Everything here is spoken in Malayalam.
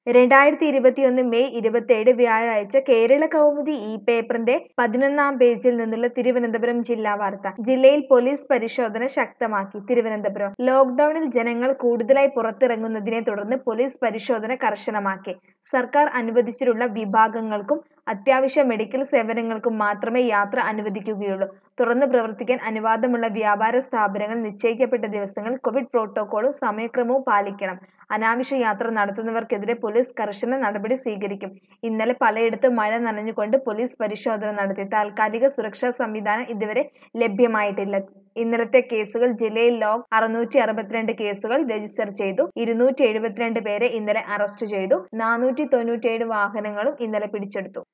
രണ്ടായിരത്തി ഇരുപത്തിയൊന്ന് മെയ് ഇരുപത്തിയേഴ് വ്യാഴാഴ്ച കേരള കൗമുദി ഈ പേപ്പറിന്റെ പതിനൊന്നാം പേജിൽ നിന്നുള്ള തിരുവനന്തപുരം ജില്ലാ വാർത്ത ജില്ലയിൽ പോലീസ് പരിശോധന ശക്തമാക്കി തിരുവനന്തപുരം ലോക്ഡൌണിൽ ജനങ്ങൾ കൂടുതലായി പുറത്തിറങ്ങുന്നതിനെ തുടർന്ന് പോലീസ് പരിശോധന കർശനമാക്കി സർക്കാർ അനുവദിച്ചിട്ടുള്ള വിഭാഗങ്ങൾക്കും അത്യാവശ്യ മെഡിക്കൽ സേവനങ്ങൾക്കും മാത്രമേ യാത്ര അനുവദിക്കുകയുള്ളൂ തുറന്നു പ്രവർത്തിക്കാൻ അനുവാദമുള്ള വ്യാപാര സ്ഥാപനങ്ങൾ നിശ്ചയിക്കപ്പെട്ട ദിവസങ്ങൾ കോവിഡ് പ്രോട്ടോക്കോളും സമയക്രമവും പാലിക്കണം അനാവശ്യ യാത്ര നടത്തുന്നവർക്കെതിരെ പോലീസ് കർശന നടപടി സ്വീകരിക്കും ഇന്നലെ പലയിടത്തും മഴ നനഞ്ഞുകൊണ്ട് പോലീസ് പരിശോധന നടത്തി താൽക്കാലിക സുരക്ഷാ സംവിധാനം ഇതുവരെ ലഭ്യമായിട്ടില്ല ഇന്നലത്തെ കേസുകൾ ജില്ലയിൽ ലോഗ് അറുന്നൂറ്റി അറുപത്തിരണ്ട് കേസുകൾ രജിസ്റ്റർ ചെയ്തു ഇരുന്നൂറ്റി എഴുപത്തിരണ്ട് പേരെ ഇന്നലെ അറസ്റ്റ് ചെയ്തു നാനൂറ്റി തൊണ്ണൂറ്റിയേഴ് വാഹനങ്ങളും ഇന്നലെ പിടിച്ചെടുത്തു